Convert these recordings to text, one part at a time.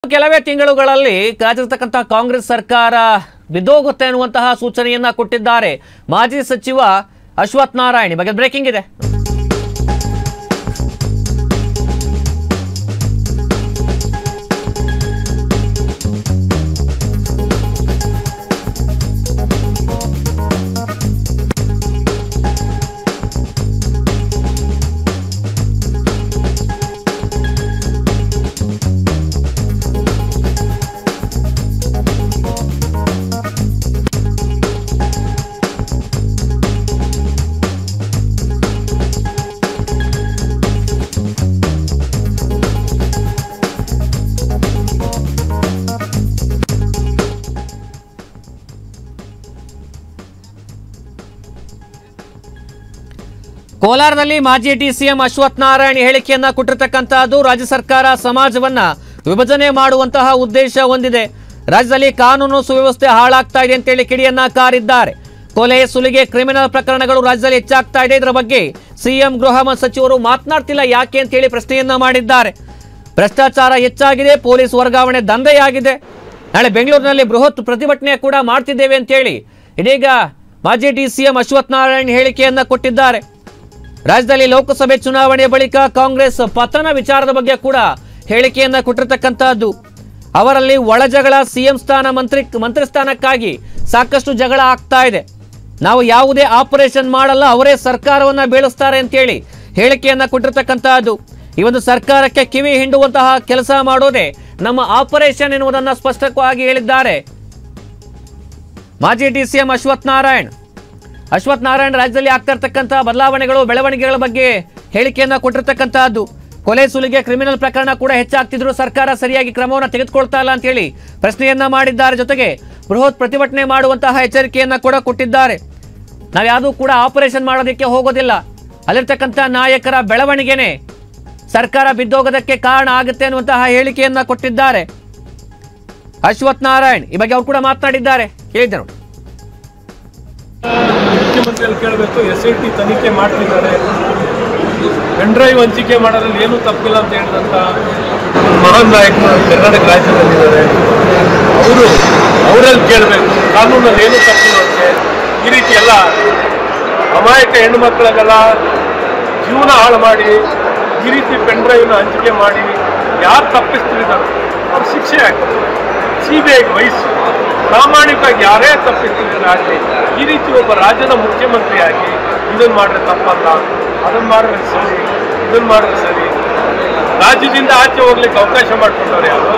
ಕೆಲವೇ ತಿಂಗಳುಗಳಲ್ಲಿ ರಾಜ್ಯದತಕ್ಕಂಥ ಕಾಂಗ್ರೆಸ್ ಸರ್ಕಾರ ಬಿದ್ದೋಗುತ್ತೆ ಅನ್ನುವಂತಹ ಸೂಚನೆಯನ್ನ ಕೊಟ್ಟಿದ್ದಾರೆ ಮಾಜಿ ಸಚಿವ ಅಶ್ವಥ್ ನಾರಾಯಣ್ ಈ ಬಗ್ಗೆ ಬ್ರೇಕಿಂಗ್ ಇದೆ ಕೋಲಾರದಲ್ಲಿ ಮಾಜಿ ಡಿಸಿಎಂ ಅಶ್ವಥ್ ನಾರಾಯಣ್ ಹೇಳಿಕೆಯನ್ನ ಕೊಟ್ಟಿರ್ತಕ್ಕಂತಹದ್ದು ರಾಜ್ಯ ಸರ್ಕಾರ ಸಮಾಜವನ್ನ ವಿಭಜನೆ ಮಾಡುವಂತಹ ಉದ್ದೇಶ ಹೊಂದಿದೆ ರಾಜ್ಯದಲ್ಲಿ ಕಾನೂನು ಸುವ್ಯವಸ್ಥೆ ಹಾಳಾಗ್ತಾ ಇದೆ ಅಂತೇಳಿ ಕಿಡಿಯನ್ನ ಕಾರಿದ್ದಾರೆ ಕೊಲೆ ಸುಲಿಗೆ ಕ್ರಿಮಿನಲ್ ಪ್ರಕರಣಗಳು ರಾಜ್ಯದಲ್ಲಿ ಹೆಚ್ಚಾಗ್ತಾ ಇದೆ ಇದರ ಬಗ್ಗೆ ಸಿಎಂ ಗೃಹ ಮತ್ತು ಸಚಿವರು ಮಾತನಾಡ್ತಿಲ್ಲ ಯಾಕೆ ಅಂತೇಳಿ ಪ್ರಶ್ನೆಯನ್ನ ಮಾಡಿದ್ದಾರೆ ಭ್ರಷ್ಟಾಚಾರ ಹೆಚ್ಚಾಗಿದೆ ಪೊಲೀಸ್ ವರ್ಗಾವಣೆ ದಂಧೆಯಾಗಿದೆ ನಾಳೆ ಬೆಂಗಳೂರಿನಲ್ಲಿ ಬೃಹತ್ ಪ್ರತಿಭಟನೆ ಕೂಡ ಮಾಡ್ತಿದ್ದೇವೆ ಅಂತೇಳಿ ಇದೀಗ ಮಾಜಿ ಡಿಸಿಎಂ ಅಶ್ವಥ್ ನಾರಾಯಣ್ ಹೇಳಿಕೆಯನ್ನ ಕೊಟ್ಟಿದ್ದಾರೆ ರಾಜ್ಯದಲ್ಲಿ ಲೋಕಸಭೆ ಚುನಾವಣೆ ಬಳಿಕ ಕಾಂಗ್ರೆಸ್ ಪತನ ವಿಚಾರದ ಬಗ್ಗೆ ಕೂಡ ಹೇಳಿಕೆಯನ್ನ ಕೊಟ್ಟಿರ್ತಕ್ಕಂತಹದ್ದು ಅವರಲ್ಲಿ ಒಳಜಗಳ ಸಿಎಂ ಸ್ಥಾನ ಮಂತ್ರಿ ಮಂತ್ರಿ ಸ್ಥಾನಕ್ಕಾಗಿ ಸಾಕಷ್ಟು ಜಗಳ ಆಗ್ತಾ ಇದೆ ನಾವು ಯಾವುದೇ ಆಪರೇಷನ್ ಮಾಡಲ್ಲ ಅವರೇ ಸರ್ಕಾರವನ್ನ ಬೀಳಿಸ್ತಾರೆ ಅಂತೇಳಿ ಹೇಳಿಕೆಯನ್ನ ಕೊಟ್ಟಿರ್ತಕ್ಕಂತಹದ್ದು ಈ ಒಂದು ಸರ್ಕಾರಕ್ಕೆ ಕಿವಿ ಹಿಂಡುವಂತಹ ಕೆಲಸ ಮಾಡೋದೇ ನಮ್ಮ ಆಪರೇಷನ್ ಎನ್ನುವುದನ್ನ ಸ್ಪಷ್ಟವಾಗಿ ಹೇಳಿದ್ದಾರೆ ಮಾಜಿ ಡಿಸಿಎಂ ಅಶ್ವಥ್ ನಾರಾಯಣ್ ಅಶ್ವಥ್ ನಾರಾಯಣ್ ರಾಜ್ಯದಲ್ಲಿ ಆಗ್ತಾ ಇರ್ತಕ್ಕಂಥ ಬದಲಾವಣೆಗಳು ಬೆಳವಣಿಗೆಗಳ ಬಗ್ಗೆ ಹೇಳಿಕೆಯನ್ನ ಕೊಟ್ಟಿರ್ತಕ್ಕಂತಹದ್ದು ಕೊಲೆ ಸುಲಿಗೆ ಕ್ರಿಮಿನಲ್ ಪ್ರಕರಣ ಕೂಡ ಹೆಚ್ಚಾಗ್ತಿದ್ರು ಸರ್ಕಾರ ಸರಿಯಾಗಿ ಕ್ರಮವನ್ನು ತೆಗೆದುಕೊಳ್ತಾ ಇಲ್ಲ ಅಂತ ಹೇಳಿ ಪ್ರಶ್ನೆಯನ್ನ ಮಾಡಿದ್ದಾರೆ ಜೊತೆಗೆ ಬೃಹತ್ ಪ್ರತಿಭಟನೆ ಮಾಡುವಂತಹ ಎಚ್ಚರಿಕೆಯನ್ನ ಕೂಡ ಕೊಟ್ಟಿದ್ದಾರೆ ನಾವ್ಯಾವುದೂ ಕೂಡ ಆಪರೇಷನ್ ಮಾಡೋದಕ್ಕೆ ಹೋಗೋದಿಲ್ಲ ಅಲ್ಲಿರ್ತಕ್ಕಂಥ ನಾಯಕರ ಬೆಳವಣಿಗೆನೆ ಸರ್ಕಾರ ಬಿದ್ದೋಗೋದಕ್ಕೆ ಕಾರಣ ಆಗುತ್ತೆ ಅನ್ನುವಂತಹ ಹೇಳಿಕೆಯನ್ನ ಕೊಟ್ಟಿದ್ದಾರೆ ಅಶ್ವಥ್ ನಾರಾಯಣ್ ಈ ಬಗ್ಗೆ ಅವ್ರು ಕೂಡ ಮಾತನಾಡಿದ್ದಾರೆ ಕೇಳಿದ್ದೆ ನೋಡಿ ಮುಖ್ಯಮಂತ್ರಿಯಲ್ಲಿ ಕೇಳಬೇಕು ಎಸ್ ಐ ಟಿ ತನಿಖೆ ಮಾಡ್ತಿದ್ದಾರೆ ಪೆನ್ ಡ್ರೈವ್ ಹಂಚಿಕೆ ಮಾಡೋದ್ರಲ್ಲಿ ಏನೂ ತಪ್ಪಿಲ್ಲ ಅಂತ ಹೇಳಿದಂಥ ಮಹಾನ್ ನಾಯಕರು ಕರ್ನಾಟಕ ರಾಜ್ಯದಲ್ಲಿದ್ದಾರೆ ಅವರು ಅವರಲ್ಲಿ ಕೇಳಬೇಕು ಕಾನೂನಲ್ಲಿ ಏನೂ ತಪ್ಪಿಲ್ಲಂತೆ ಈ ರೀತಿ ಎಲ್ಲ ಅಮಾಯಕ ಹೆಣ್ಣು ಮಕ್ಕಳಿಗೆಲ್ಲ ಜೀವನ ಹಾಳು ಮಾಡಿ ಈ ರೀತಿ ಪೆನ್ ಡ್ರೈವ್ನ ಹಂಚಿಕೆ ಮಾಡಿ ಯಾರು ತಪ್ಪಿಸ್ತಿದ್ದಾರೆ ಅವ್ರ ಶಿಕ್ಷೆ ಆಗ್ತದೆ ಸಿ ಬಿ ಐಗೆ ವಹಿಸಿ ಪ್ರಾಮಾಣಿಕವಾಗಿ ಯಾರೇ ತಪ್ಪಿಸ್ತಿದ್ದಾರೆ ಆಗಲಿ ಈ ರೀತಿ ಒಬ್ಬ ರಾಜ್ಯದ ಮುಖ್ಯಮಂತ್ರಿಯಾಗಿ ಇದನ್ನು ಮಾಡಿದ್ರೆ ತಪ್ಪಲ್ಲ ಅದನ್ನು ಮಾಡಿದ್ರೆ ಸರಿ ಇದನ್ನು ಮಾಡಿದ್ರೆ ಸರಿ ರಾಜ್ಯದಿಂದ ಆಚೆ ಹೋಗ್ಲಿಕ್ಕೆ ಅವಕಾಶ ಮಾಡಿಕೊಂಡವ್ರು ಯಾರು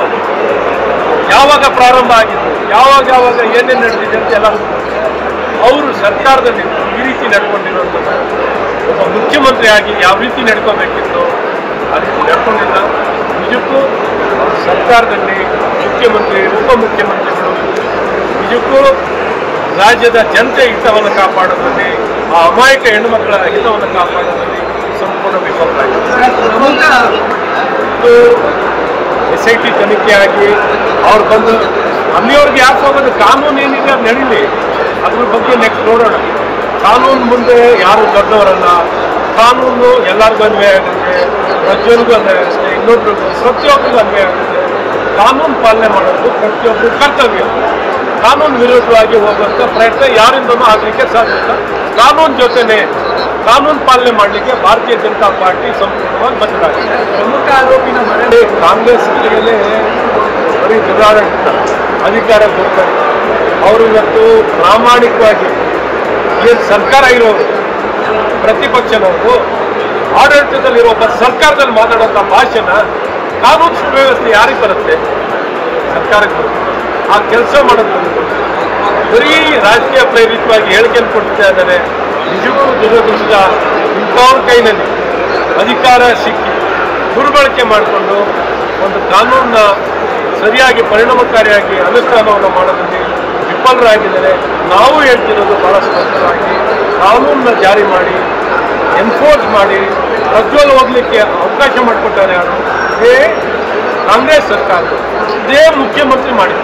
ಯಾವಾಗ ಪ್ರಾರಂಭ ಆಗಿತ್ತು ಯಾವಾಗ ಯಾವಾಗ ಏನೇನು ನಡೆದಿದೆ ಅಂತ ಎಲ್ಲ ಅವರು ಸರ್ಕಾರದಲ್ಲಿ ಈ ರೀತಿ ನಡ್ಕೊಂಡಿರೋಂಥದ್ದು ಒಬ್ಬ ಮುಖ್ಯಮಂತ್ರಿಯಾಗಿ ಯಾವ ರೀತಿ ನಡ್ಕೋಬೇಕಿತ್ತು ಆ ರೀತಿ ನಡ್ಕೊಂಡಿಲ್ಲ ನಿಜಕ್ಕೂ ಅವ್ರ ಸರ್ಕಾರದಲ್ಲಿ ಮುಖ್ಯಮಂತ್ರಿ ಉಪಮುಖ್ಯಮಂತ್ರಿಗಳು ನಿಜಕ್ಕೂ ರಾಜ್ಯದ ಜನತೆ ಹಿತವನ್ನು ಕಾಪಾಡೋದ್ರಲ್ಲಿ ಆ ಅಮಾಯಕ ಹೆಣ್ಣುಮಕ್ಕಳ ಹಿತವನ್ನು ಕಾಪಾಡೋದ್ರಲ್ಲಿ ಸಂಪೂರ್ಣ ವಿಫಲರಾಗಿದ್ದಾರೆ ಇದು ಎಸ್ ಐ ಟಿ ತನಿಖೆಯಾಗಿ ಅವ್ರು ಬಂದು ಅಲ್ಲಿಯವ್ರಿಗೆ ಯಾಕೆ ಹೋಗೋದು ಕಾನೂನು ಏನಿದೆ ಅದು ನಡೀಲಿ ಅದ್ರ ಬಗ್ಗೆ ನೆಕ್ಸ್ಟ್ ನೋಡೋಣ ಕಾನೂನು ಮುಂದೆ ಯಾರು ದೊಡ್ಡವರಲ್ಲ ಕಾನೂನು ಎಲ್ಲರಿಗೂ ಅನ್ವಯ ಆಗುತ್ತೆ ಪ್ರತಿಯೊಬ್ಬರಿಗೂ ಅನ್ವಯ ಆಗುತ್ತೆ ಇನ್ನೊಬ್ರಿಗೂ ಪ್ರತಿಯೊಬ್ಬರಿಗೂ ಅನ್ವಯ ಆಗುತ್ತೆ ಕಾನೂನು ಪಾಲನೆ ಮಾಡೋದು ಪ್ರತಿಯೊಬ್ಬರು ಕರ್ತವ್ಯ ಕಾನೂನು ವಿರುದ್ಧವಾಗಿ ಹೋಗುವಂಥ ಪ್ರಯತ್ನ ಯಾರಿಂದನೂ ಆಗಲಿಕ್ಕೆ ಸಾಧ್ಯ ಇಲ್ಲ ಕಾನೂನು ಜೊತೆನೆ ಕಾನೂನು ಪಾಲನೆ ಮಾಡಲಿಕ್ಕೆ ಭಾರತೀಯ ಜನತಾ ಪಾರ್ಟಿ ಸಂಪೂರ್ಣವಾಗಿ ಬದ್ಧರಾಗಿದೆ ಪ್ರಮುಖ ಆರೋಪಿನ ಮನೆ ಕಾಂಗ್ರೆಸ್ ಮೇಲೆ ಬರೀ ದುರಾಡಳಿತ ಅಧಿಕಾರ ಕೊಡ್ತಾರೆ ಅವರು ಇವತ್ತು ಪ್ರಾಮಾಣಿಕವಾಗಿ ಏನು ಸರ್ಕಾರ ಇರೋರು ಪ್ರತಿಪಕ್ಷನವರು ಆಡಳಿತದಲ್ಲಿರೋ ಒಬ್ಬ ಸರ್ಕಾರದಲ್ಲಿ ಮಾತಾಡುವಂಥ ಭಾಷಣ ಕಾನೂನು ಸುವ್ಯವಸ್ಥೆ ಯಾರಿಗೆ ಬರುತ್ತೆ ಸರ್ಕಾರಕ್ಕೆ ಬರುತ್ತೆ ಆ ಕೆಲಸ ಮಾಡೋದು ಬರೀ ರಾಜಕೀಯ ಪ್ರೇರಿತವಾಗಿ ಹೇಳಿಕೆಯನ್ನು ಕೊಡ್ತಾ ಇದ್ದಾರೆ ನಿಜಕ್ಕೂ ದುರದೃಷ್ಟ ಇಂಥವ್ರ ಕೈನಲ್ಲಿ ಅಧಿಕಾರ ಸಿಕ್ಕಿ ದುರ್ಬಳಕೆ ಮಾಡಿಕೊಂಡು ಒಂದು ಕಾನೂನನ್ನ ಸರಿಯಾಗಿ ಪರಿಣಾಮಕಾರಿಯಾಗಿ ಅನುಷ್ಠಾನವನ್ನು ಮಾಡೋದ್ರಲ್ಲಿ ವಿಫಲರಾಗಿದ್ದಾರೆ ನಾವು ಹೇಳ್ತಿರೋದು ಬಹಳ ಸ್ಪಷ್ಟವಾಗಿ ಕಾನೂನನ್ನ ಜಾರಿ ಮಾಡಿ ಎನ್ಫೋರ್ಸ್ ಮಾಡಿ ಪ್ರಜ್ವಲ್ ಹೋಗ್ಲಿಕ್ಕೆ ಅವಕಾಶ ಮಾಡಿಕೊಟ್ಟಾರೆ ಯಾರು ಇದೇ ಕಾಂಗ್ರೆಸ್ ಸರ್ಕಾರ ಇದೇ ಮುಖ್ಯಮಂತ್ರಿ ಮಾಡಿದ್ರು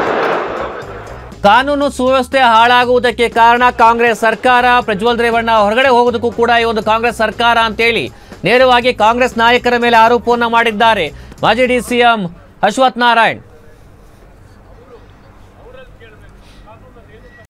ಕಾನೂನು ಸುವ್ಯವಸ್ಥೆ ಹಾಳಾಗುವುದಕ್ಕೆ ಕಾರಣ ಕಾಂಗ್ರೆಸ್ ಸರ್ಕಾರ ಪ್ರಜ್ವಲ್ ರೇವಣ್ಣ ಹೊರಗಡೆ ಹೋಗೋದಕ್ಕೂ ಕೂಡ ಈ ಒಂದು ಕಾಂಗ್ರೆಸ್ ಸರ್ಕಾರ ಅಂತೇಳಿ ನೇರವಾಗಿ ಕಾಂಗ್ರೆಸ್ ನಾಯಕರ ಮೇಲೆ ಆರೋಪವನ್ನ ಮಾಡಿದ್ದಾರೆ ಮಾಜಿ ಡಿ ಸಿಎಂ ಅಶ್ವಥ್ ನಾರಾಯಣ್